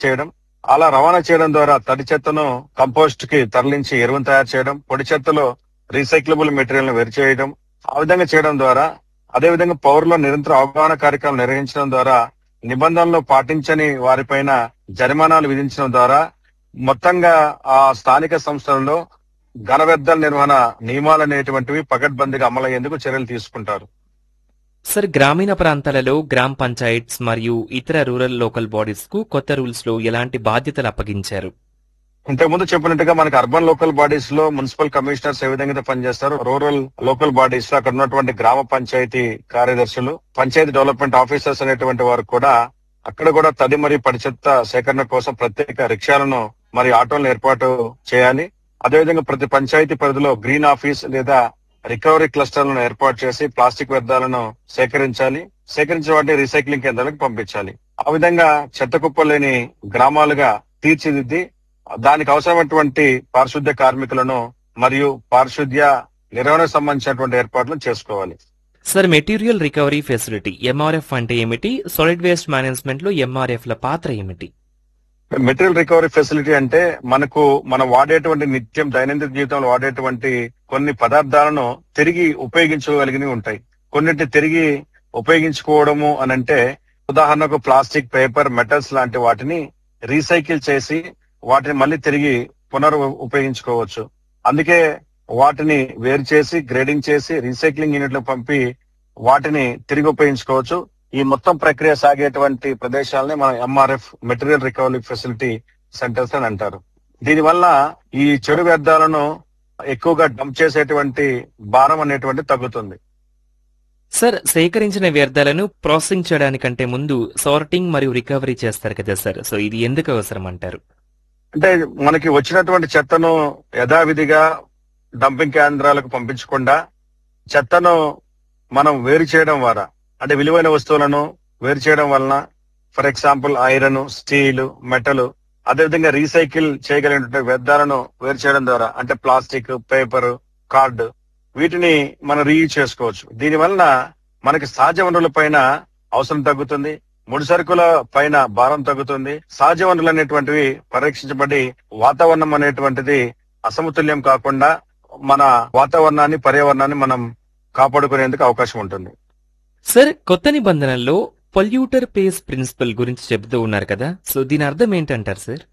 చేయడం అలా రవాణా చేయడం ద్వారా తడి చెత్తను కంపోస్ట్ కి తరలించి ఎరువును తయారు చేయడం పొడి చెత్తలో రీసైక్లబుల్ మెటీరియల్ ను వేరు చేయడం ఆ విధంగా చేయడం ద్వారా అదే విధంగా పౌరుల నిరంతర అవగాహన కార్యక్రమం నిర్వహించడం ద్వారా నిబంధనలు పాటించని వారిపైన జరిమానాలు విధించడం ద్వారా మొత్తంగా ఆ స్థానిక సంస్థలలో ఘన వ్యర్థాల నిర్వహణ నియమాలు అనేటువంటివి పకడ్బందీగా అమలయ్యేందుకు చర్యలు తీసుకుంటారు సార్ గ్రామీణ ప్రాంతాలలో గ్రామ పంచాయత్స్ మరియు ఇతర రూరల్ లోకల్ బాడీస్ కు కొత్త రూల్స్ లో ఎలాంటి బాధ్యతలు అప్పగించారు ఇంతకుముందు చెప్పినట్టుగా మనకి అర్బన్ లోకల్ బాడీస్ లో మున్సిపల్ కమిషనర్స్ ఏ విధంగా అయితే పనిచేస్తారు రూరల్ లోకల్ బాడీస్ లో అక్కడ ఉన్నటువంటి గ్రామ పంచాయతీ కార్యదర్శులు పంచాయతీ డెవలప్మెంట్ ఆఫీసర్స్ అనేటువంటి వారు కూడా అక్కడ కూడా తడి మరియు పడి చెత్త సేకరణ కోసం ప్రత్యేక రిక్షాలను మరియు ఆటోలను ఏర్పాటు చేయాలి అదేవిధంగా ప్రతి పంచాయతీ పరిధిలో గ్రీన్ ఆఫీస్ లేదా రికవరీ క్లస్టర్లను ఏర్పాటు చేసి ప్లాస్టిక్ వ్యర్థాలను సేకరించాలి సేకరించిన వాటిని రీసైక్లింగ్ కేంద్రాలకు పంపించాలి ఆ విధంగా చెత్త కుప్పలు లేని గ్రామాలుగా తీర్చిదిద్ది దానికి అవసరమైనటువంటి పారిశుద్ధ్య కార్మికులను మరియు పారిశుద్ధ్య నిర్వహణకు సంబంధించినటువంటి ఏర్పాట్లను చేసుకోవాలి sir material recovery facility MRF అంటే ఏమిటి సాలిడ్ వేస్ట్ మేనేజ్మెంట్ లో ఎంఆర్ఎఫ్ ల పాత్ర ఏమిటి మెటీరియల్ రికవరీ ఫెసిలిటీ అంటే మనకు మనం వాడేటువంటి నిత్యం దైనందిన జీవితంలో వాడేటువంటి కొన్ని పదార్థాలను తిరిగి ఉపయోగించగలిగినవి ఉంటాయి కొన్నిటిని తిరిగి ఉపయోగించుకోవడము అని అంటే ఉదాహరణకు ప్లాస్టిక్ పేపర్ మెటల్స్ లాంటి వాటిని రీసైకిల్ చేసి వాటిని మళ్ళీ తిరిగి పునర్ ఉపయోగించుకోవచ్చు అందుకే వాటిని వేరు చేసి గ్రేడింగ్ చేసి రీసైక్లింగ్ యూనిట్లకు పంపి వాటిని తిరిగి ఉపయోగించుకోవచ్చు ఈ మొత్తం ప్రక్రియ సాగేటువంటి ప్రదేశాలని మనం MRF material recovery facility centres అని అంటారు దీనివల్ల ఈ చెడు వ్యర్థాలను ఎక్కువగా డంప్ చేసేటువంటి భారం అనేటువంటి తగ్గుతుంది సార్ సేకరించిన వ్యర్థాలను ప్రాసెసింగ్ చేయడానికంటే ముందు సార్టింగ్ మరియు రికవరీ చేస్తారు కదా సార్ సో ఇది ఎందుకు అవసరం అంటారు అంటే మనకి వచ్చినటువంటి చెత్తను యథావిధిగా డంపింగ్ కేంద్రాలకు పంపించకుండా చెత్తను మనం వేరు చేయడం ద్వారా అంటే విలువైన వస్తువులను వేరు చేయడం వలన for example iron steel metal అదేవిధంగా రీసైకిల్ చేయగలిగినటువంటి వ్యర్థాలను వేరు చేయడం ద్వారా అంటే ప్లాస్టిక్ పేపర్ కార్డ్ వీటిని మనం రీయూజ్ చేసుకోవచ్చు దీని వలన మనకి సహజ వనరుల పైన అవసరం తగ్గుతుంది ముడి సరుకుల పైన భారం తగ్గుతుంది సహజ వనరులు అనేటువంటివి పరీక్షించబడి వాతావరణం అనేటువంటిది అసమతుల్యం కాకుండా మన వాతావరణాన్ని పర్యావరణాన్ని మనం కాపాడుకునేందుకు అవకాశం ఉంటుంది సార్ కొత్త నిబంధనల్లో పొల్యూటర్ పేస్ ప్రిన్సిపల్ గురించి చెబుతూ ఉన్నారు కదా సో దీని అర్థం ఏంటంటారు సార్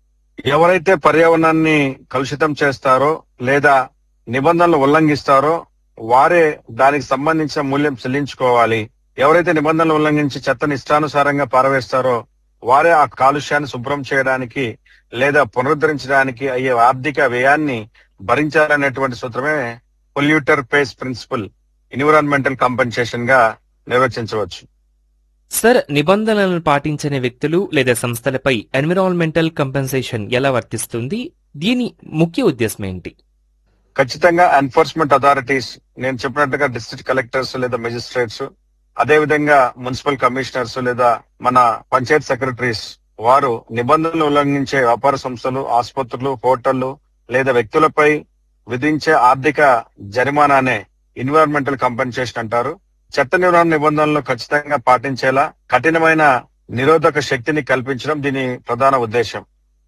ఎవరైతే పర్యావరణాన్ని కలుషితం చేస్తారో లేదా నిబంధనలు ఉల్లంఘిస్తారో వారే దానికి సంబంధించిన మూల్యం చెల్లించుకోవాలి ఎవరైతే నిబంధనలు ఉల్లంఘించి చెత్తను ఇష్టానుసారంగా పారవేస్తారో వారే ఆ కాలుష్యాన్ని శుభ్రం చేయడానికి లేదా పునరుద్ధరించడానికి అయ్యే ఆర్థిక వ్యయాన్ని భరించాలనేటువంటి సూత్రమే polluter pays principle environmental compensation గా నిర్వచించవచ్చు సార్ నిబంధనలను పాటించని వ్యక్తులు లేదా సంస్థలపై ఎన్విరాన్మెంటల్ కంపెన్సేషన్ ఎలా వర్తిస్తుంది దీని ముఖ్య ఉద్దేశం ఏంటి ఖచ్చితంగా ఎన్ఫోర్స్మెంట్ అథారిటీస్ నేను చెప్పినట్టుగా డిస్ట్రిక్ట్ కలెక్టర్స్ లేదా మెజిస్ట్రేట్స్ అదే విధంగా మున్సిపల్ కమిషనర్స్ లేదా మన పంచాయత్ సెక్రటరీస్ వారు నిబంధనలు ఉల్లంఘించే వ్యాపార సంస్థలు ఆసుపత్రులు హోటళ్లు లేదా వ్యక్తులపై విధించే ఆర్థిక జరిమానానే ఎన్విరాన్మెంటల్ కంపెన్సేషన్ అంటారు చెత్త నిర్వహణ నిబంధనలను ఖచ్చితంగా పాటించేలా కఠినమైన నిరోధక శక్తిని కల్పించడం దీని ప్రధాన ఉద్దేశం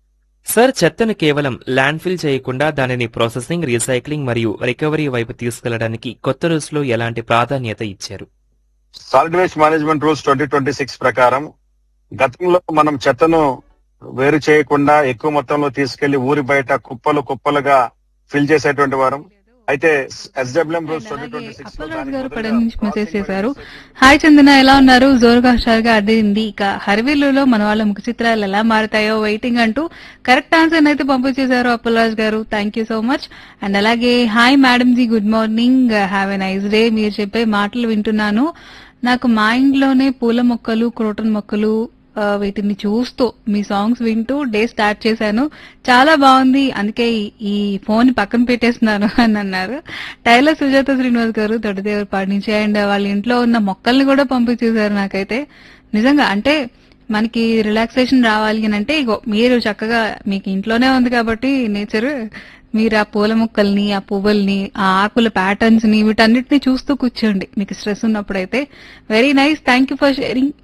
సార్ చెత్తను కేవలం ల్యాండ్ఫిల్ చేయకుండా దానిని ప్రాసెసింగ్ రీసైక్లింగ్ మరియు రికవరీ వైపు తీసుకెళ్లడానికి కొత్త రూల్స్ లో ఎలాంటి ప్రాధాన్యత ఇచ్చారు solid waste management rules twenty twenty six ప్రకారం గతంలో మనం చెత్తను వేరు చేయకుండా ఎక్కువ మొత్తంలో తీసుకెళ్లి ఊరి బయట కుప్పలు కుప్పలుగా ఫిల్ చేసేటువంటి వారం అయితే ఎస్డబ్ల్యూఎం రూల్స్ ట్వంటీ అలాగే ట్వంటీ సిక్స్ అప్పలరాజు గారు పడన నుంచి మెసేజ్ చేశారు హాయ్ చందన ఎలా ఉన్నారు జోరుగా హుషారుగా అడ్డింది ఇక హరివిల్లులో మన వాళ్ళ ముఖ చిత్రాలు ఎలా మారుతాయో వెయిటింగ్ అంటూ కరెక్ట్ ఆన్సర్ అయితే పంపించేశారు Appalaraju garu thank you so much and అలాగే hi madam ji good morning have a nice day మీరు చెప్పే మాటలు వింటున్నాను నాకు మా ఇంట్లోనే పూల మొక్కలు క్రోటన్ మొక్కలు ఆ, వీటిని చూస్తూ మీ సాంగ్స్ వింటూ డే స్టార్ట్ చేశాను చాలా బాగుంది అందుకే ఈ- ఈ ఫోన్ పక్కన పెట్టేస్తున్నాను అని అన్నారు టైలర్ సుజాత శ్రీనివాస్ గారు తొడదేవరపాటి నుంచి అండ్ వాళ్ళ ఇంట్లో ఉన్న మొక్కల్ని కూడా పంపించేశారు నాకైతే నిజంగా అంటే మనకి రిలాక్సేషన్ రావాలి అని అంటే ఇగో మీరు చక్కగా మీకు ఇంట్లోనే ఉంది కాబట్టి నేచర్ మీరు ఆ పూల మొక్కల్ని ఆ పువ్వుల్ని ఆ ఆకుల ప్యాటర్న్స్ ని వీటన్నిటిని చూస్తూ కూర్చోండి మీకు స్ట్రెస్ ఉన్నప్పుడైతే very nice thank you for sharing